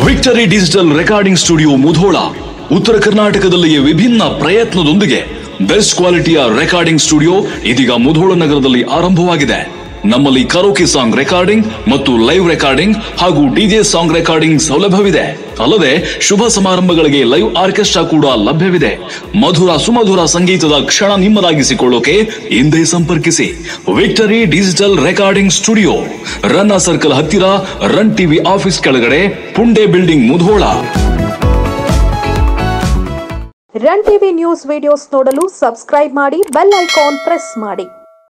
victory digital recording studio Mudhol ಉತ್ತರ ಕರ್ನಾಟಕದಲ್ಲಿಯೇ ವಿಭಿನ್ನ ಪ್ರಯತ್ನದೊಂದಿಗೆ ಬೆಸ್ಟ್ ಕ್ವಾಲಿಟಿಯ ರೆಕಾರ್ಡಿಂಗ್ ಸ್ಟುಡಿಯೋ ಇದೀಗ ಮುಧೋಳ ನಗರದಲ್ಲಿ ಆರಂಭವಾಗಿದೆ ನಮ್ಮಲ್ಲಿ ಕರೋಕೆ ಸಾಂಗ್ ರೆಕಾರ್ಡಿಂಗ್ ಮತ್ತು ಲೈವ್ ರೆಕಾರ್ಡಿಂಗ್ ಹಾಗೂ ಡಿಜೆ ಸಾಂಗ್ ರೆಕಾರ್ಡಿಂಗ್ ಸೌಲಭ್ಯವಿದೆ ಅಲ್ಲದೆ ಶುಭ ಸಮಾರಂಭಗಳಿಗೆ ಲೈವ್ ಆರ್ಕೆಸ್ಟ್ರಾ ಕೂಡ ಲಭ್ಯವಿದೆ ಮಧುರ ಸುಮಧುರ ಸಂಗೀತದ ಕ್ಷಣ ನಿಮ್ಮದಾಗಿಸಿಕೊಳ್ಳೋಕೆ ಹಿಂದೆ ಸಂಪರ್ಕಿಸಿ victory digital recording studio Ranna circle ಹತ್ತಿರ ರನ್ ಟಿವಿ ಆಫೀಸ್ ಕೆಳಗಡೆ Punde building Mudhol run TV news videos ನೋಡಲು ಸಬ್ಸ್ಕ್ರೈಬ್ ಮಾಡಿ ಬೆಲ್ ಐಕಾನ್ ಪ್ರೆಸ್ ಮಾಡಿ